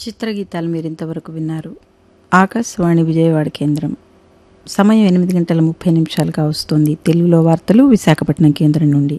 చిత్రగీతాలు మీరు ఇంతవరకు విన్నారు ఆకాశవాణి విజయవాడ కేంద్రం సమయం ఎనిమిది గంటల ముప్పై నిమిషాలుగా వస్తుంది తెలుగులో వార్తలు విశాఖపట్నం కేంద్రం నుండి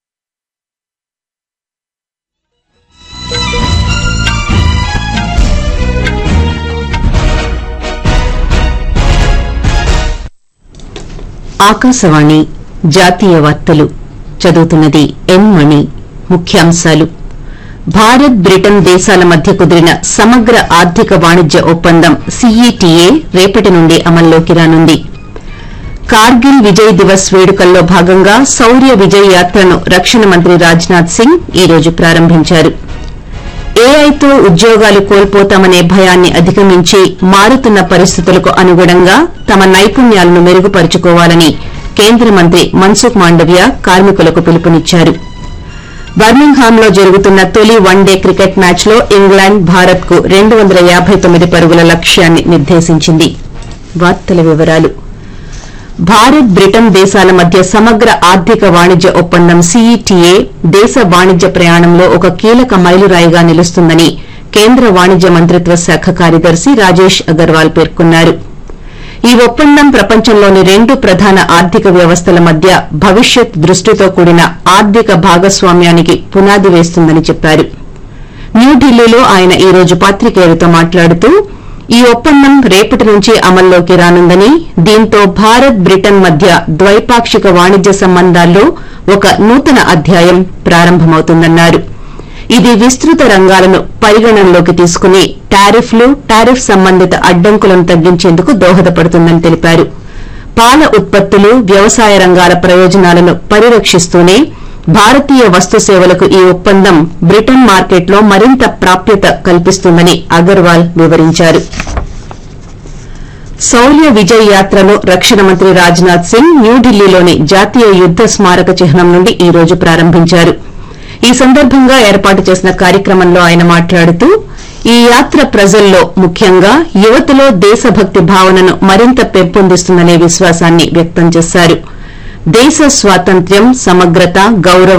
ఆకాశవాణి జాతీయ వార్తలు చదువుతున్నది ఎన్ మణి ముఖ్యాంశాలు భారత్ బ్రిటన్ దేశాల మధ్య కుదిరిన సమగ్ర ఆర్థిక వాణిజ్య ఒప్పందం సీఈటీఏ రేపటి నుండి అమల్లోకి రానుంది కార్గిల్ విజయ్ దివస్ వేడుకల్లో భాగంగా శౌర్య విజయ్ యాత్రను రక్షణ మంత్రి రాజ్నాథ్ సింగ్ ఈ రోజు ప్రారంభించారు ఏఐతో ఉద్యోగాలు కోల్పోతామనే భయాన్ని అధిగమించి మారుతున్న పరిస్థితులకు అనుగుణంగా తమ నైపుణ్యాలను మెరుగుపరుచుకోవాలని కేంద్ర మంత్రి మన్సుఖ్ మాండవ్య కార్మికులకు పిలుపునిచ్చారు బర్మింగ్హామ్లో జరుగుతున్న తొలి వన్డే క్రికెట్ మ్యాచ్లో ఇంగ్లాండ్ భారత్కు రెండు వందల యాబై తొమ్మిది పరుగుల లక్ష్యాన్ని నిర్దేశించింది వార్తల వివరాలు భారత్ బ్రిటన్ దేశాల మధ్య సమగ్ర ఆర్థిక వాణిజ్య ఒప్పందం సీఈటీఏ దేశ వాణిజ్య ప్రయాణంలో ఒక కీలక మైలురాయిగా నిలుస్తుందని కేంద్ర వాణిజ్య మంత్రిత్వ శాఖ కార్యదర్శి రాజేష్ అగర్వాల్ పేర్కొన్నారు ఈ ఒప్పందం ప్రపంచంలోని రెండు ప్రధాన ఆర్థిక వ్యవస్థల మధ్య భవిష్యత్ దృష్టితో కూడిన ఆర్థిక భాగస్వామ్యానికి పునాది వేస్తుందని చెప్పారు న్యూఢిల్లీలో ఆయన ఈ రోజు పాత్రికేయులతో మాట్లాడుతూ ఈ ఒప్పందం రేపటి నుంచి అమల్లోకి రానుందని దీంతో భారత్ బ్రిటన్ మధ్య ద్వైపాక్షిక వాణిజ్య సంబంధాల్లో ఒక నూతన అధ్యాయం ప్రారంభమవుతుందన్నారు ఇది విస్తృత రంగాలను పరిగణనలోకి తీసుకుని టారిఫ్లు టారిఫ్ సంబంధిత అడ్డంకులను తగ్గించేందుకు దోహదపడుతుందని తెలిపారు పాల ఉత్పత్తులు వ్యవసాయ రంగాల ప్రయోజనాలను పరిరక్షిస్తూనే భారతీయ వస్తు సేవలకు ఈ ఒప్పందం బ్రిటన్ మార్కెట్లో మరింత ప్రాప్యత కల్పిస్తుందని అగర్వాల్ వివరించారు శౌర్య విజయ్ యాత్రను రక్షణ మంత్రి రాజ్నాథ్ సింగ్ న్యూఢిల్లీలోని జాతీయ యుద్ద స్మారక చిహ్నం నుండి ఈ రోజు ప్రారంభించారు ఈ సందర్భంగా ఏర్పాటు చేసిన కార్యక్రమంలో ఆయన మాట్లాడుతూ ఈ యాత్ర ప్రజల్లో ముఖ్యంగా యువతలో దేశభక్తి భావనను మరింత పెంపొందిస్తుందనే విశ్వాసాన్ని వ్యక్తం చేశారు దేశ స్వాతంత్ర్యం సమగ్రత గౌరవం